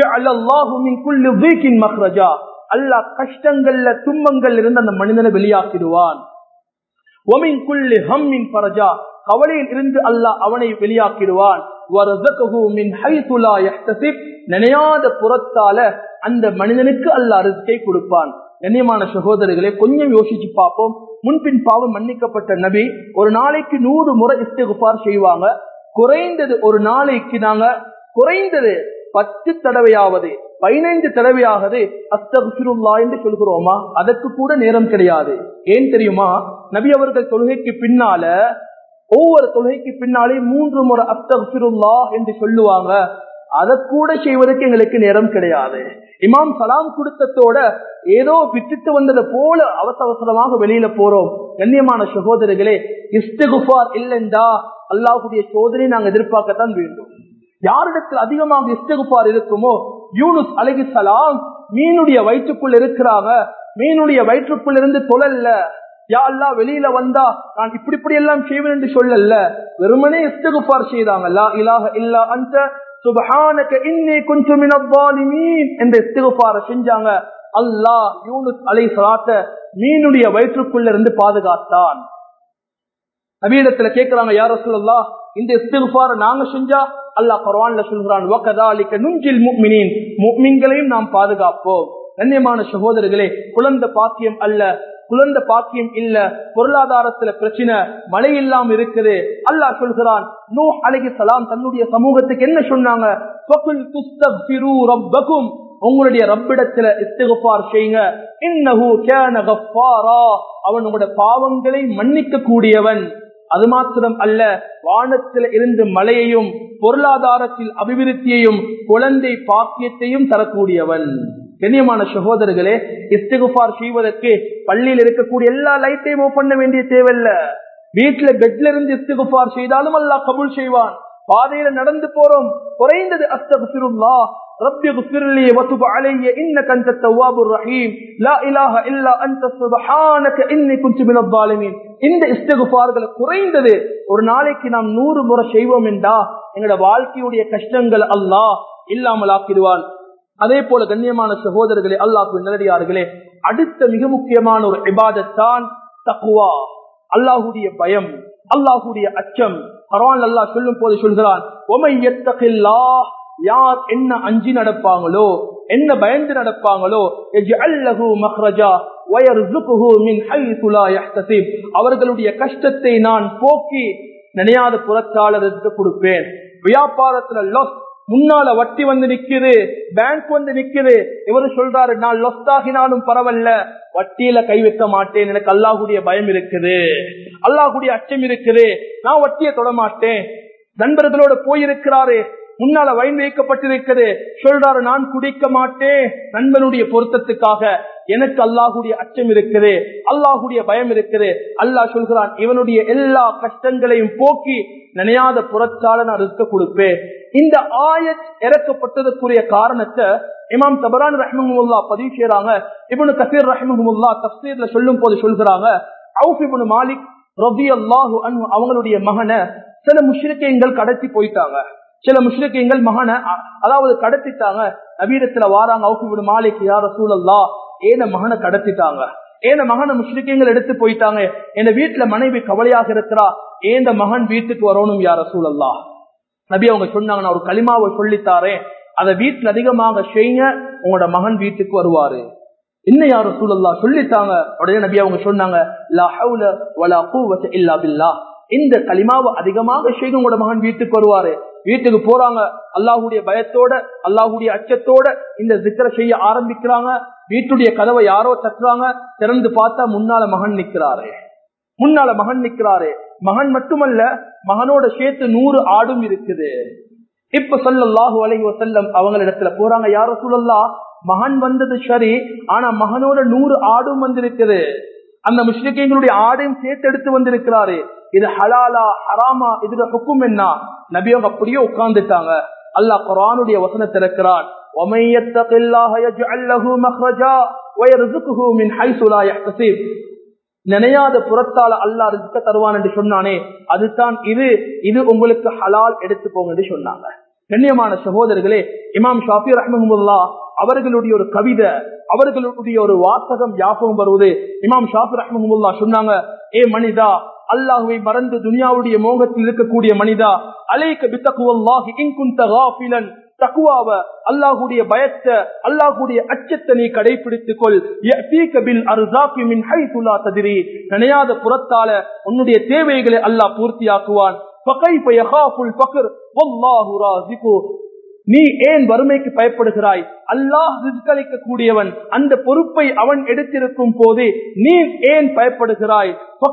மஹ்ரஜா அல்லாஹ் கஷ்டங்கள்ல துன்பங்கள் இருந்து அந்த மனிதனை வெளியாக்கிடுவான் பரஜா கவலையில் இருந்து அல்லாஹ் அவனை வெளியாக்கிடுவான் நினையாத புறத்தால அந்த மனிதனுக்கு அல்லாஹ் அரிசியை கொடுப்பான் கண்ணியமான சகோதரர்களை கொஞ்சம் யோசிச்சு பார்ப்போம் முன்பின் பாவம் மன்னிக்கப்பட்ட நபி ஒரு நாளைக்கு நூறு முறை இஸ்திகுபார் செய்வாங்க குறைந்தது ஒரு நாளைக்கு நாங்க குறைந்தது பத்து தடவையாவது பதினைந்து தடவையாவது அஸ்தகுல்லா என்று சொல்கிறோமா அதற்கு கூட நேரம் கிடையாது ஏன் தெரியுமா நபி அவர்கள் தொழுகைக்கு பின்னால ஒவ்வொரு தொழுகைக்கு பின்னாலே மூன்று முறை அஸ்தகுல்லா என்று சொல்லுவாங்க அதை கூட செய்வதற்கு எங்களுக்கு நேரம் கிடையாது இமாம் சலாம் கொடுத்ததோட ஏதோ விட்டுட்டு வந்ததை போல அவசர அவசரமாக வெளியில போறோம் கண்ணியமான சகோதரர்களே இஸ்தகுஃபார் இல்லைண்டா அல்லாஹுடைய சோதனை நாங்க எதிர்பார்க்கத்தான் வேண்டும் யாரிடத்தில் அதிகமாக இஸ்தகுஃபார் இருக்குமோ யூனுஸ் அலகி சலாம் மீனுடைய வயிற்றுக்குள் இருக்கிறாங்க மீனுடைய வயிற்றுக்குள் இருந்து தொழல்ல யா அல்லா வெளியில வந்தா நான் இப்படி இப்படி எல்லாம் செய்வேன் என்று சொல்லல வெறுமனே இஸ்தகுஃபார் செய்தாங்க லா இலாஹ இல்லா அந்த சுபஹானக இன்னி குன்து மினல் ஸாலிமீன் என்ற இஸ்திக்ஃபார செஞ்சாங்க அல்லாஹ் யூனுஸ் அலைஹிஸ்ஸலாத்த மீனுடைய வயிற்றுக்குள்ள இருந்து பாதுகாத்தான் நபியிடத்துல கேக்குறாங்க யார் ரசூலுல்லாஹ் இந்த இஸ்திக்ஃபார நாங்க செஞ்சா அல்லாஹ் குர்ஆன்ல சொல்றான் வகதாலிக நுஞ்சில் முஃமினீன் முஃமின்களையும் நாம் பாதுகாப்போம் கண்ணியமான சகோதரர்களே குழந்தை பாக்கியம் அல்ல குழந்தை பாக்கியம் இல்ல பொருளாதாரத்துல பிரச்சனை மழை இல்லாம இருக்குது அல்லாஹ் சொல்கிறான் நூ அலகி சலாம் தன்னுடைய சமூகத்துக்கு என்ன சொன்னாங்க உங்களுடைய ரப்பிடத்துல இஸ்திகுபார் செய்யுங்க இன்னஹு கான கஃபாரா அவன் உங்களுடைய பாவங்களை மன்னிக்க கூடியவன் அது மாத்திரம் அல்ல வானத்தில் இருந்து மழையையும் பொருளாதாரத்தில் அபிவிருத்தியையும் குழந்தை பாக்கியத்தையும் தரக்கூடியவன் கண்ணியமான சகோதரர்களே இஸ்திகுபார் செய்வதற்கு பள்ளியில் இருக்கக்கூடிய எல்லா லைட்டையும் ஓப் பண்ண வேண்டிய தேவையில்ல வீட்டுல பெட்ல இருந்து இஸ்திகுபார் செய்தாலும் அல்லாஹ் கபூல் செய்வான் பாதையில நடந்து போறோம் குறைந்தது அஸ்தகுல்லா رب اغفر لي وتب علي انك انت التواب الرحيم لا اله الا انت سبحانك اني كنت من الظالمين இந்த இஸ்திகுபார்களை குறைந்தது ஒரு நாளைக்கு நாம் நூறு முறை செய்வோம் என்றா எங்களோட வாழ்க்கையுடைய கஷ்டங்கள் அல்லாஹ் இல்லாமல் ஆக்கிடுவான் அதே போல கண்ணியமான சகோதரர்களே அல்லாஹு நிலடியார்களே அடுத்த மிக முக்கியமான ஒரு இபாதத்தான் தக்குவா அல்லாஹுடைய பயம் அல்லாஹுடைய அச்சம் பரவான் அல்லாஹ் சொல்லும் போது சொல்கிறான் யார் என்ன அஞ்சி நடப்பாங்களோ என்ன பயந்து நடப்பாங்களோ அவர்களுடைய கஷ்டத்தை நான் போக்கி நினையாத புறத்தாளருக்கு கொடுப்பேன் வியாபாரத்துல லொஸ் முன்னால வட்டி வந்து நிக்குது பேங்க் வந்து நிக்குது இவரு சொல்றாரு நான் லொஸ் ஆகினாலும் பரவாயில்ல வட்டியில கை வைக்க மாட்டேன் எனக்கு அல்லாஹுடைய பயம் இருக்குது அல்லாஹுடைய அச்சம் இருக்குது நான் வட்டியை தொட மாட்டேன் நண்பர்களோட போயிருக்கிறாரு முன்னால வயன் வைக்கப்பட்டிருக்கிறது சொல்றாரு நான் குடிக்க மாட்டேன் நண்பனுடைய பொருத்தத்துக்காக எனக்கு அல்லாஹுடைய அச்சம் இருக்குது அல்லாஹுடைய பயம் இருக்குது அல்லாஹ் சொல்கிறான் இவனுடைய எல்லா கஷ்டங்களையும் போக்கி நினையாத புறச்சால நான் இருக்க கொடுப்பேன் இந்த ஆயத் இறக்கப்பட்டதுக்குரிய காரணத்தை இமாம் தபரான் ரஹ்மஹமுல்லா பதிவு செய்யறாங்க இவனு கசீர் ரஹ்மஹமுல்லா தப்சீர்ல சொல்லும் போது சொல்கிறாங்க அவுஃப் இபனு மாலிக் ரபி அல்லாஹு அன்ஹு அவங்களுடைய மகனை சில முஷ்ரிக்கைகள் கடத்தி போயிட்டாங்க சில முஷ்ரிக்கைகள் மகனை அதாவது கடத்திட்டாங்க நவீனத்துல வாராங்க அவுஃப் இபனு மாலிக் யார சூழல்லா ஏன மகனை கடத்திட்டாங்க ஏன மகனை முஷ்ரிக்கைகள் எடுத்து போயிட்டாங்க என் வீட்டுல மனைவி கவலையாக இருக்கிறா ஏந்த மகன் வீட்டுக்கு வரணும் யார சூழல்லா நபி அவங்க சொன்னாங்க நான் ஒரு களிமாவை சொல்லித்தாரேன் அதை வீட்டுல அதிகமாக செய்யுங்க உங்களோட மகன் வீட்டுக்கு வருவாரு இன்னும் யாரும் சூழல்லா சொல்லித்தாங்க உடனே நபி அவங்க சொன்னாங்க லா ஹவுல வலா கூவத்த இல்லா பில்லா இந்த களிமாவை அதிகமாக செய்து உங்களோட மகன் வீட்டுக்கு வருவாரு வீட்டுக்கு போறாங்க அல்லாஹுடைய பயத்தோட அல்லாஹுடைய அச்சத்தோட இந்த சிக்கரை செய்ய ஆரம்பிக்கிறாங்க வீட்டுடைய கதவை யாரோ தட்டுறாங்க திறந்து பார்த்தா முன்னால மகன் நிக்கிறாரு முன்னால மகன் நிக்கிறாரு மகன் மட்டுமல்ல மகனோட சேர்த்து நூறு ஆடும் இருக்குது இப்ப சொல்லல்லாஹு அலைஹி வசல்லம் அவங்க இடத்துல போறாங்க யார சூழல்லா மகன் வந்தது சரி ஆனா மகனோட நூறு ஆடும் வந்திருக்குது அந்த முஸ்லிம்களுடைய ஆடையும் சேர்த்து எடுத்து வந்திருக்கிறாரு இது ஹலாலா ஹராமா இதுல ஹுக்கும் என்ன நபியவங்க அப்படியே உட்கார்ந்துட்டாங்க அல்லாஹ் குரானுடைய வசனத்தை இருக்கிறான் وَمَن يَتَّقِ اللَّهَ يَجْعَل لَّهُ مَخْرَجًا وَيَرْزُقْهُ مِنْ حَيْثُ لَا يَحْتَسِبُ நினையாத புறத்தால அல்லாஹ் ரிஸ்க தருவான் என்று சொன்னானே அதுதான் இது இது உங்களுக்கு ஹலால் எடுத்து போங்க என்று சொன்னாங்க கண்ணியமான சகோதரர்களே இமாம் ஷாஃபி ரஹ்மஹமுல்லா அவர்களுடைய ஒரு கவிதை அவர்களுடைய ஒரு வாசகம் ஞாபகம் வருவது இமாம் ஷாஃபி ரஹ்மஹமுல்லா சொன்னாங்க ஏ மனிதா அல்லாஹுவை மறந்து துனியாவுடைய மோகத்தில் இருக்கக்கூடிய மனிதா அலைக்க பித்தகுவல்லாஹி இன்குந்த காஃபிலன் தக்குவாவ அல்லாஹுடைய பயத்தை அல்லாஹுடைய அச்சத்தை நீ கடைபிடித்துக் கொள் நினையாத புறத்தால உன்னுடைய தேவைகளை அல்லாஹ் பூர்த்தியாக்குவான் நீ ஏன் வறுமைக்கு பயப்படுகிறாய் அல்லாஹ் ரிஸ்க் கூடியவன் அந்த பொறுப்பை அவன் எடுத்திருக்கும் போது நீ ஏன் பயப்படுகிறாய்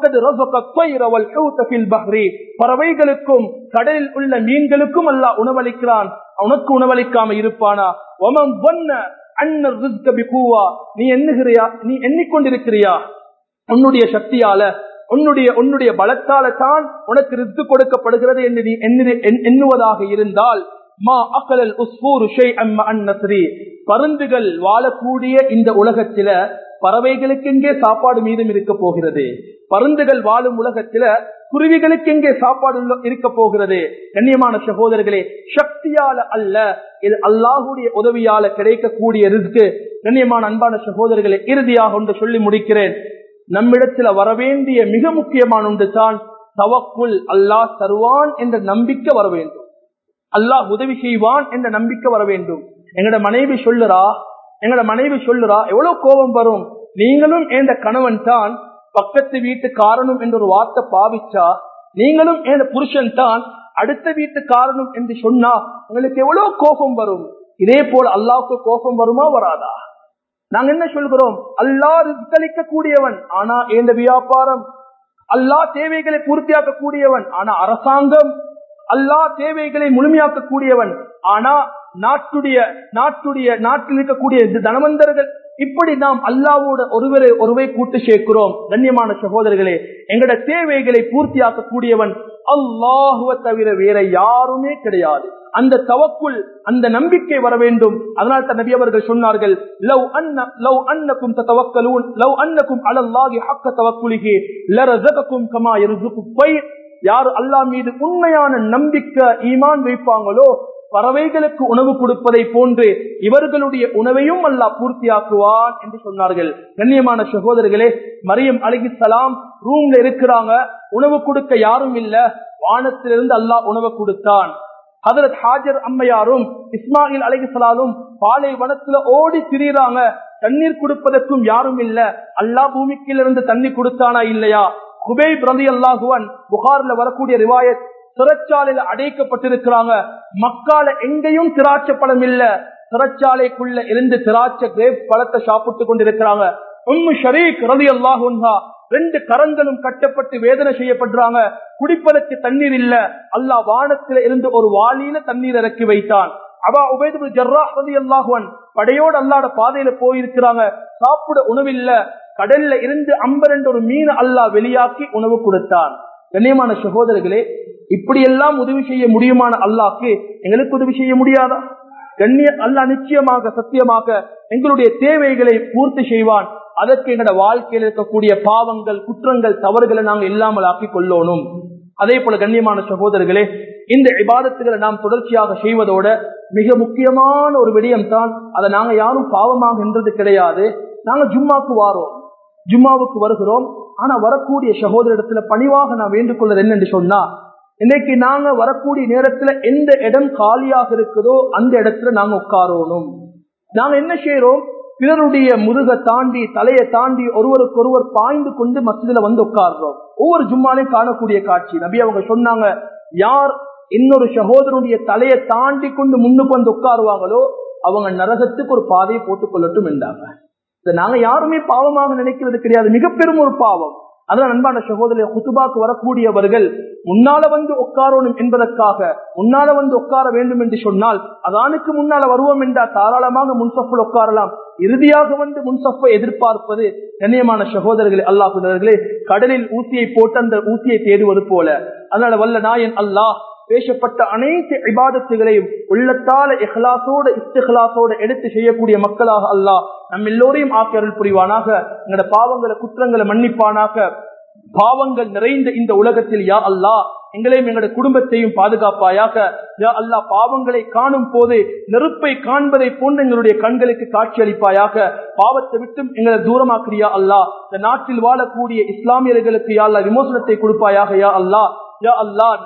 பறவைகளுக்கும் கடலில் உள்ள மீன்களுக்கும் அல்லாஹ் உணவளிக்கிறான் உனக்கு உணவளிக்காம இருப்பானா ஒமம் பொன்ன அன்னர் ரிஸ்க பிகூவா நீ எண்ணுகிறியா நீ எண்ணிக்கொண்டிருக்கிறியா உன்னுடைய சக்தியால உன்னுடைய உன்னுடைய பலத்தால தான் உனக்கு ரித்து கொடுக்கப்படுகிறது என்று நீ எண்ணுவதாக இருந்தால் மா அக்கலல் உஸ்பூர் அந்நஸ்ரி பருந்துகள் வாழக்கூடிய இந்த உலகத்தில பறவைகளுக்கு எங்கே சாப்பாடு மீதும் இருக்க போகிறது பருந்துகள் வாழும் உலகத்தில குருவிகளுக்கு எங்கே சாப்பாடு இருக்க போகிறது கண்ணியமான சகோதரர்களே சக்தியால அல்ல இது அல்லாஹுடைய உதவியால கிடைக்கக்கூடிய ரிஸ்க்கு கண்ணியமான அன்பான சகோதரர்களை இறுதியாக ஒன்று சொல்லி முடிக்கிறேன் நம்மிடத்துல வரவேண்டிய மிக முக்கியமான ஒன்று தான் தவக்குள் அல்லாஹ் தருவான் என்ற நம்பிக்கை வர வேண்டும் அல்லாஹ் உதவி செய்வான் என்ற நம்பிக்கை வர வேண்டும் எங்கட மனைவி சொல்லுறா எங்கட மனைவி சொல்லுறா எவ்வளவு கோபம் வரும் நீங்களும் என்ற கணவன் தான் பக்கத்து வீட்டு காரணம் என்ற ஒரு வார்த்தை பாவிச்சா நீங்களும் என் புருஷன் தான் அடுத்த வீட்டு காரணம் என்று சொன்னா உங்களுக்கு எவ்வளவு கோபம் வரும் இதே போல அல்லாவுக்கு கோபம் வருமா வராதா நாங்க என்ன சொல்கிறோம் அல்லா ரிஸ்கலிக்க கூடியவன் ஆனா இந்த வியாபாரம் அல்லா தேவைகளை பூர்த்தியாக்க கூடியவன் ஆனா அரசாங்கம் அல்லா தேவைகளை முழுமையாக்க கூடியவன் ஆனா நாட்டுடைய நாட்டுடைய நாட்டில் இருக்கக்கூடிய தனவந்தர்கள் இப்படி நாம் அல்லாவோட ஒருவரை ஒருவை கூட்டு சேர்க்கிறோம் கண்ணியமான சகோதரர்களே எங்கட தேவைகளை பூர்த்தியாக்க கூடியவன் அல்லாஹுவ தவிர வேற யாருமே கிடையாது அந்த தவக்குள் அந்த நம்பிக்கை வர வேண்டும் அதனால் தான் நபி அவர்கள் சொன்னார்கள் லவ் அன்ன லவ் அன்னக்கும் தவக்கலூன் லவ் அன்னக்கும் அலல்லாஹி ஹக்க தவக்குலிகி லரஸகக்கும் கமா யர்ஸுகு பைர் யார் அல்லாஹ் மீது உண்மையான நம்பிக்கை ஈமான் வைப்பாங்களோ பறவைகளுக்கு உணவு கொடுப்பதை போன்று இவர்களுடைய உணவையும் அல்லாஹ் பூர்த்தியாக்குவான் என்று சொன்னார்கள் கண்ணியமான சகோதரர்களே மரியம் அலிகிசலாம் ரூம்ல இருக்கிறாங்க உணவு கொடுக்க யாரும் இல்ல வானத்திலிருந்து அல்லாஹ் உணவு கொடுத்தான் ஹதரத் ஹாஜர் அம்மையாரும் இஸ்மாயில் அலிகிசலாலும் பாலை வனத்துல ஓடி திரியிறாங்க தண்ணீர் கொடுப்பதற்கும் யாரும் இல்ல அல்லா பூமிக்கிலிருந்து தண்ணி கொடுத்தானா இல்லையா குபை பிரதி அல்லாஹுவன் புகார்ல வரக்கூடிய ரிவாயத் சிறைச்சாலையில அடைக்கப்பட்டிருக்கிறாங்க மக்கால எங்கேயும் திராட்சை பழம் இல்ல சிறைச்சாலைக்குள்ள இருந்து திராட்சை கிரேப் பழத்தை சாப்பிட்டு கொண்டிருக்கிறாங்க உம்மு ஷரீக் ரதி அல்லாஹா ரெண்டு கரங்களும் கட்டப்பட்டு வேதனை செய்யப்படுறாங்க குடிப்பதற்கு தண்ணீர் இல்ல அல்லாஹ் வானத்தில இருந்து ஒரு வாளியில தண்ணீர் இறக்கி வைத்தான் அவா உபேது ஜர்ரா ரதி அல்லாஹுவன் படையோடு அல்லாட பாதையில போயிருக்கிறாங்க சாப்பிட உணவில்ல கடல்ல இருந்து அம்பரண்டு ஒரு மீன் அல்லாஹ் வெளியாக்கி உணவு கொடுத்தான் கண்ணியமான சகோதரர்களே இப்படியெல்லாம் உதவி செய்ய முடியுமான அல்லாக்கு எங்களுக்கு உதவி செய்ய முடியாதா கண்ணிய அல்லா நிச்சயமாக சத்தியமாக எங்களுடைய தேவைகளை பூர்த்தி செய்வான் அதற்கு எங்களோட வாழ்க்கையில் இருக்கக்கூடிய பாவங்கள் குற்றங்கள் தவறுகளை நாங்கள் இல்லாமல் ஆக்கி கொள்ளணும் அதே போல கண்ணியமான சகோதரர்களே இந்த விவாதத்துகளை நாம் தொடர்ச்சியாக செய்வதோட மிக முக்கியமான ஒரு விடயம் தான் அதை நாங்க யாரும் பாவமாக என்றது கிடையாது நாங்க ஜும்மாக்கு வாரோம் ஜும்மாவுக்கு வருகிறோம் ஆனா வரக்கூடிய சகோதரிடத்துல பணிவாக நான் வேண்டிக் கொள்வது என்னென்று சொன்னா இன்னைக்கு நாங்க வரக்கூடிய நேரத்துல எந்த இடம் காலியாக இருக்குதோ அந்த இடத்துல நாங்க உட்காரணும் நாங்க என்ன செய்யறோம் பிறருடைய முதுக தாண்டி தலையை தாண்டி ஒருவருக்கு ஒருவர் பாய்ந்து கொண்டு மசிதில வந்து உட்கார்றோம் ஒவ்வொரு ஜும்மாலையும் காணக்கூடிய காட்சி நபி அவங்க சொன்னாங்க யார் இன்னொரு சகோதரனுடைய தலையை தாண்டி கொண்டு முன்னுக்கு வந்து உட்காருவாங்களோ அவங்க நரகத்துக்கு ஒரு பாதையை போட்டுக் கொள்ளட்டும் என்றாங்க இதை நாங்க யாருமே பாவமாக நினைக்கிறது கிடையாது மிக பெரும் ஒரு பாவம் அதான் அன்பான சகோதரிய குத்துபாக்கு வரக்கூடியவர்கள் முன்னால வந்து உட்காரணும் என்பதற்காக முன்னால வந்து உட்கார வேண்டும் என்று சொன்னால் அதானுக்கு முன்னால வருவோம் என்றால் தாராளமாக முன்சப்பில் உட்காரலாம் இறுதியாக வந்து முன்சப்பை எதிர்பார்ப்பது கண்ணியமான சகோதரர்களே அல்லாஹுதர்களே கடலில் ஊசியை போட்டு அந்த ஊசியை தேடுவது போல அதனால வல்ல நாயன் அல்லாஹ் பேசப்பட்ட அனைத்து இபாதத்துகளையும் உள்ளத்தால இஹ்லாசோட இஸ்திஹலாசோட எடுத்து செய்யக்கூடிய மக்களாக அல்லாஹ் நம் எல்லோரையும் ஆக்கி அருள் புரிவானாக எங்களோட பாவங்களை குற்றங்களை மன்னிப்பானாக பாவங்கள் நிறைந்த இந்த உலகத்தில் யா அல்லாஹ் எங்களையும் எங்களுடைய குடும்பத்தையும் பாதுகாப்பாயாக யா அல்லாஹ் பாவங்களை காணும் போது நெருப்பை காண்பதை போன்று எங்களுடைய கண்களுக்கு காட்சி அளிப்பாயாக பாவத்தை விட்டும் எங்களை தூரமாக்குறியா அல்லாஹ் இந்த நாட்டில் வாழக்கூடிய இஸ்லாமியர்களுக்கு யா அல்லா விமோசனத்தை கொடுப்பாயாக யா அல்லாஹ் யா அல்லாஹ்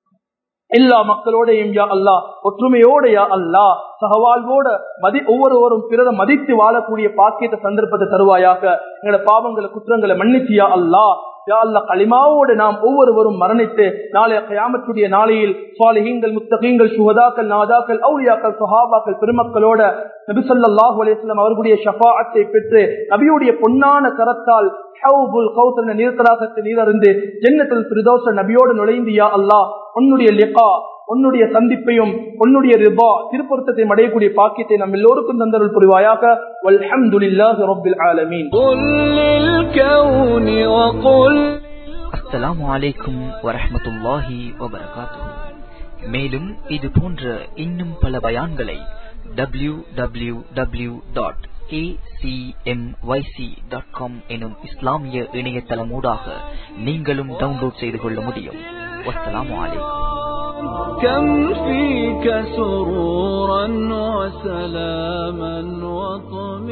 எல்லா மக்களோடையும் யா அல்லா ஒற்றுமையோட யா அல்லா சகவாழ்வோட மதி ஒவ்வொருவரும் பிறரை மதித்து வாழக்கூடிய பாக்கியத்தை சந்தர்ப்பத்தை தருவாயாக எங்களோட பாவங்களை குற்றங்களை மன்னிச்சியா அல்லா யா அல்லாஹ் களிமாவோடு நாம் ஒவ்வொருவரும் மரணித்து நாளைய கயாமத்துடைய நாளையில் சாலிஹீங்கள் முத்தகீங்கள் சுகதாக்கள் நாதாக்கள் அவுலியாக்கள் சஹாபாக்கள் பெருமக்களோட நபி ஸல்லல்லாஹு அலைஹி வஸல்லம் அவர்களுடைய ஷஃபாஅத்தை பெற்று நபியுடைய பொன்னான கரத்தால் ஹவுபுல் கௌசர் என்ற நீர்த்தடாகத்தை நீரறிந்து ஜன்னத்துல் ஃபிர்தௌஸ் நபியோடு நுழைந்து யா அல்லாஹ் உன்னுடைய லிகா உன்னுடைய சந்திப்பையும் உன்னுடைய ரிபா திருப்பொருத்தத்தை அடையக்கூடிய பாக்கியத்தை நம் எல்லோருக்கும் தந்தருள் புரிவாயாக வல்ஹம்துலில்லாஹி ரப்பில் ஆலமீன் قل للكون وقل அஸ்ஸலாமு அலைக்கும் வரஹ்மத்துல்லாஹி வபரகாத்துஹு மேலும் இது போன்ற இன்னும் பல பயான்களை W W W dot dot com எனும் இஸ்லாமிய இணையதளமூடாக நீங்களும் டவுன்லோட் செய்து கொள்ள முடியும் வஸ்ஸலாமு அலைக்கும் كم فيك سرورا وسلاما وطمئنا